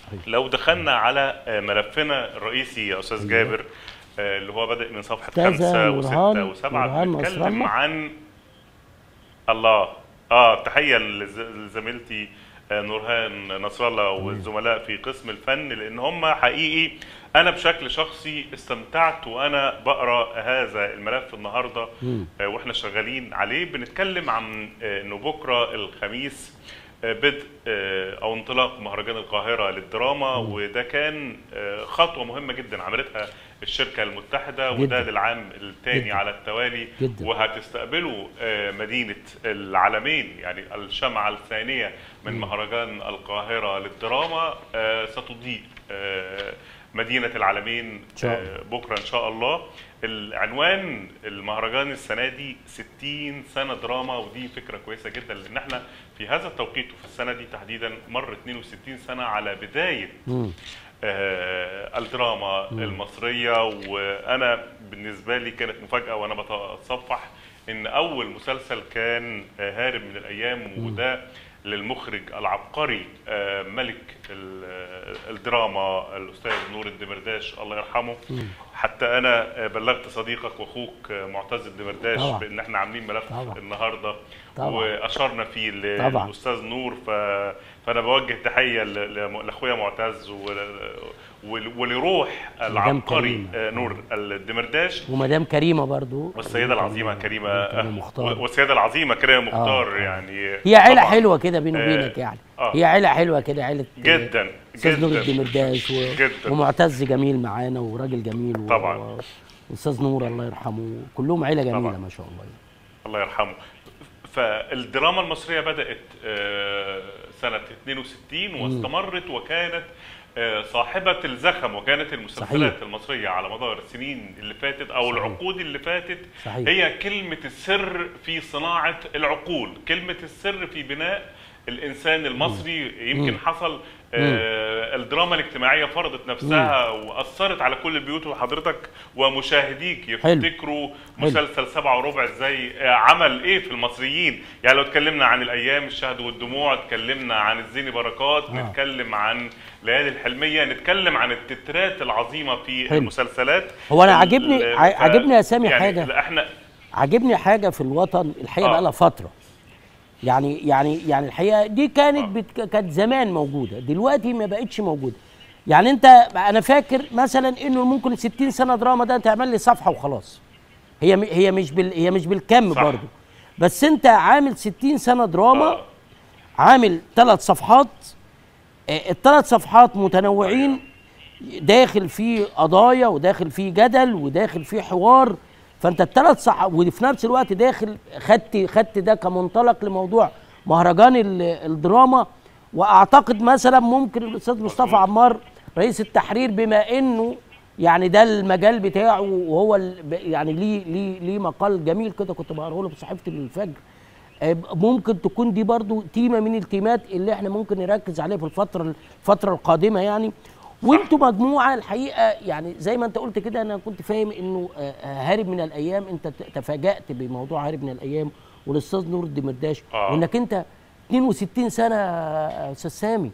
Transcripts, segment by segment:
صحيح. لو دخلنا على آه، ملفنا الرئيسي يا استاذ جابر آه، اللي هو بادئ من صفحه أستاذة خمسة نورهان- وستة وسبعة نورهان نصر بنتكلم الله. عن الله اه تحيه لز- لزميلتي آه، نورهان نصر الله والزملاء في قسم الفن لان هم حقيقي انا بشكل شخصي استمتعت وانا بقرا هذا الملف النهارده آه، واحنا شغالين عليه بنتكلم عن آه، انه بكره الخميس آه، بدء آه، او انطلاق مهرجان القاهره للدراما وده كان آه، خطوه مهمه جدا عملتها الشركه المتحده وده جداً. للعام الثاني جداً. على التوالي جداً. وهتستقبلوا آه، مدينه العالمين يعني الشمعه الثانيه من مهرجان القاهره للدراما آه، ستضيء آه، مدينه العالمين إن شاء الله. آه، بكره ان شاء الله العنوان المهرجان السنه دي 60 سنه دراما ودي فكره كويسه جدا لان احنا في هذا التوقيت وفي السنه دي تحديدا مر 62 سنه على بدايه مم. آه، الدراما المصريه وانا بالنسبه لي كانت مفاجاه وانا بتصفح ان اول مسلسل كان آه، هارب من الايام وده للمخرج العبقري آه، ملك ال- آه، الدراما الاستاذ نور الدمرداش الله يرحمه حتى انا آه، بلغت صديقك واخوك آه، معتز الدمرداش طبعا. بان احنا عاملين ملف طبعا. النهارده طبعا. واشرنا فيه طبعا. للاستاذ نور ف... فانا بوجه تحيه ل- ل- لاخويا معتز ول... ول... ولروح العبقري كريم. آه، نور الدمرداش ومدام كريمه برضو والسيده العظيمه كريمه كريمه مختار والسيده العظيمه كريمه مختار آه. يعني هي عيله طبعاً. حلوه كده بيني آه، وبينك يعني آه. هي عيله حلوه كده عيله جدا استاذ نور جدا الدمرداش و... جدا. ومعتز جميل معانا وراجل جميل و... طبعاً. واستاذ نور الله يرحمه كلهم عيله جميله طبعاً. ما شاء الله الله يرحمه فالدراما المصريه بدات آه، سنه 62 واستمرت وكانت آه، صاحبه الزخم وكانت المسلسلات صحيح. المصريه على مدار السنين اللي فاتت او صحيح. العقود اللي فاتت صحيح. هي كلمه السر في صناعه العقول كلمه السر في بناء الانسان المصري يمكن حصل آه الدراما الاجتماعيه فرضت نفسها واثرت على كل البيوت وحضرتك ومشاهديك حلو. يفتكروا حلو. مسلسل سبعة وربع ازاي آه، عمل ايه في المصريين يعني لو اتكلمنا عن الايام الشهد والدموع اتكلمنا عن الزيني بركات آه. نتكلم عن ليالي الحلميه نتكلم عن التترات العظيمه في حلو. المسلسلات هو أنا ال- عاجبني- ال- ع- ف- عاجبني يا سامي يعني حاجة. لا، احنا عاجبني حاجه في الوطن الحقيقه آه. بقى لها فتره يعني يعني يعني الحقيقه دي كانت آه. بت... كانت زمان موجوده دلوقتي ما بقتش موجوده يعني انت انا فاكر مثلا انه ممكن 60 سنه دراما ده تعمل لي صفحه وخلاص هي م... هي مش بال... هي مش بالكم صح. برضه بس انت عامل 60 سنه دراما آه. عامل ثلاث صفحات آه، الثلاث صفحات متنوعين داخل فيه قضايا وداخل فيه جدل وداخل فيه حوار فانت الثلاث صح وفي نفس الوقت داخل خدت خدت ده كمنطلق لموضوع مهرجان ال- الدراما واعتقد مثلا ممكن الاستاذ مصطفى عمار رئيس التحرير بما انه يعني ده المجال بتاعه وهو ال- ب- يعني ليه ليه ليه مقال جميل كده كنت بقراه له في صحيفه الفجر آه، ممكن تكون دي برضو تيمه من التيمات اللي احنا ممكن نركز عليها في الفتره الفتره القادمه يعني وانتوا مجموعه الحقيقه يعني زي ما انت قلت كده انا كنت فاهم انه آه، آه، هارب من الايام انت ت- تفاجات بموضوع هارب من الايام والاستاذ نور الدمرداش آه. وانك انت 62 سنه يا استاذ سامي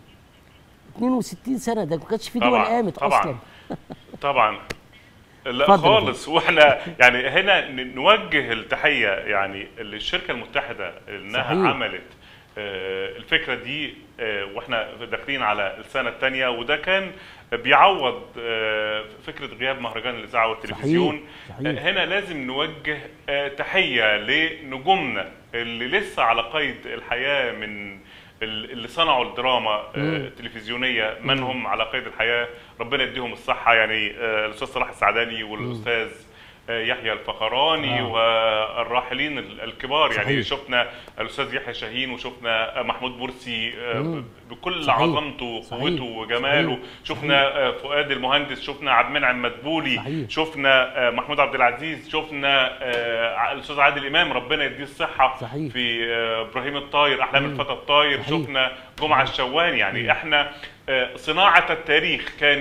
62 سنه ده ما كانتش في دول طبعا قامت طبعا اصلا طبعا لا اتفضل يا خالص واحنا يعني هنا ن- نوجه التحيه يعني للشركه المتحده انها صحيح. عملت آه، الفكره دي آه، واحنا داخلين على السنه الثانيه وده كان بيعوض آه، فكره غياب مهرجان الاذاعه والتلفزيون صحيح. آه، هنا لازم نوجه آه، تحيه لنجومنا اللي لسه على قيد الحياه من ال- اللي صنعوا الدراما آه، التلفزيونيه من هم على قيد الحياه ربنا يديهم الصحه يعني آه، الاستاذ صلاح السعداني والاستاذ آه، يحيى الفخراني آه. والراحلين ال- الكبار يعني صحيح. شفنا الاستاذ يحيى شاهين وشفنا آه، محمود مرسي آه، مم. بكل صحيح. عظمته وقوته صحيح. وجماله صحيح. شفنا آه، فؤاد المهندس شفنا عبد المنعم مدبولي صحيح. شفنا آه، محمود عبد العزيز شفنا آه، الاستاذ عادل امام ربنا يديه الصحه صحيح. في آه، ابراهيم الطاير احلام الفتى الطاير صحيح. شفنا جمعه الشوان يعني احنا آه، صناعه التاريخ كانت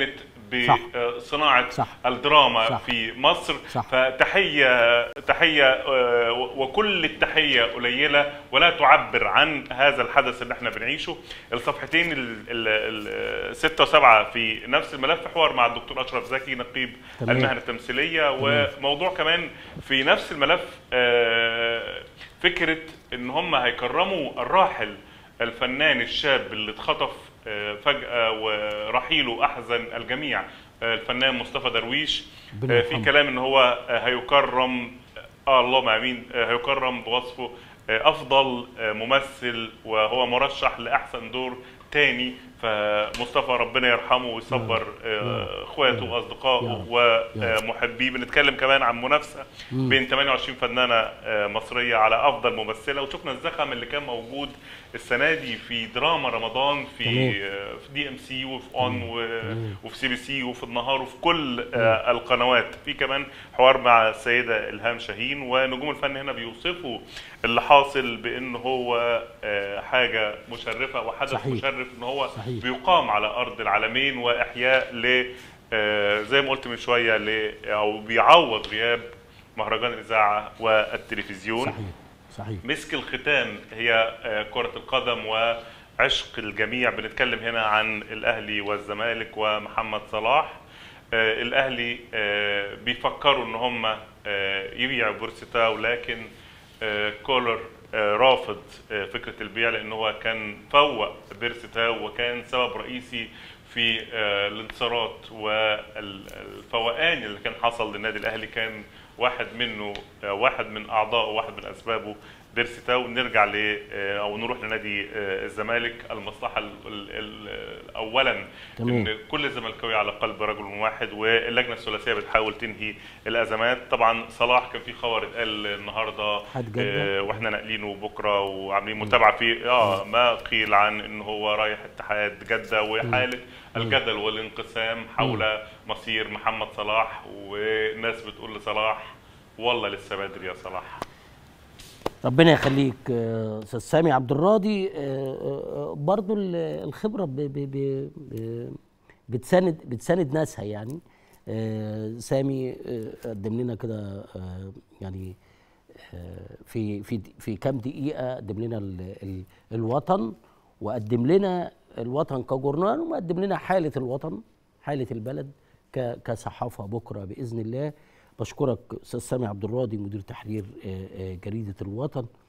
صح. بصناعه صح. الدراما صح. في مصر صح. فتحيه تحيه آه، وكل التحيه قليله ولا تعبر عن هذا الحدث اللي احنا بنعيشه الصفحتين ال- ال- ال- ستة وسبعة في نفس الملف حوار مع الدكتور اشرف زكي نقيب تمام. المهن التمثيليه وموضوع كمان في نفس الملف آه، فكره ان هم هيكرموا الراحل الفنان الشاب اللي اتخطف آه، فجاه ورحيله احزن الجميع آه، الفنان مصطفى درويش ربنا آه، في يرحمه. كلام ان هو آه، هيكرم اه اللهم امين آه، هيكرم بوصفه آه، افضل آه، ممثل وهو مرشح لاحسن دور تاني فمصطفى ربنا يرحمه ويصبر آه، اخواته يا واصدقائه رب. ومحبيه بنتكلم كمان عن منافسه بين 28 فنانه آه، مصريه على افضل ممثله وشفنا الزخم اللي كان موجود السنه دي في دراما رمضان في تمام. آه، في دي ام سي وفي اون وفي سي بي سي وفي النهار وفي كل آه، القنوات في كمان حوار مع السيده الهام شاهين ونجوم الفن هنا بيوصفوا اللي حاصل بان هو آه، حاجه مشرفه وحدث صحيح. مشرف ان هو صحيح. بيقام على ارض العالمين واحياء ل آه، زي ما قلت من شويه ل او بيعوض غياب مهرجان الاذاعه والتلفزيون صحيح صحيح مسك الختام هي آه، كرة القدم وعشق الجميع بنتكلم هنا عن الأهلي والزمالك ومحمد صلاح آه، الأهلي آه، بيفكروا إن هم آه، يبيعوا بورسيتاو لكن آه، كولر آه، رافض آه، فكرة البيع لأن هو كان فوق بيرسيتاو وكان سبب رئيسي في آه، الانتصارات والفوقان اللي كان حصل للنادي الأهلي كان واحد منه آه، واحد من اعضائه واحد من اسبابه بيرسيتاو نرجع ل آه، او نروح لنادي آه، الزمالك المصلحه ال- ال- ال- اولا تمام. ان كل الزملكاويه على قلب رجل واحد واللجنه الثلاثيه بتحاول تنهي الازمات طبعا صلاح كان في خبر اتقال النهارده حد جدة. آه، واحنا ناقلينه بكره وعاملين متابعه فيه اه ما قيل عن ان هو رايح اتحاد جده وحاله الجدل والانقسام حول مصير محمد صلاح وناس بتقول لصلاح والله لسه بدري يا صلاح ربنا يخليك آه، استاذ سامي عبد الراضي آه، آه، برضو ال- الخبره ب ب ب ب بتساند بتساند ناسها يعني آه، سامي آه، قدم لنا كده آه، يعني آه، في في في كام دقيقه قدم لنا ال ال الوطن وقدم لنا الوطن كجورنال وقدم لنا حاله الوطن حاله البلد ك- كصحافه بكره باذن الله بشكرك استاذ سامي عبد الراضي مدير تحرير آه، آه، جريده الوطن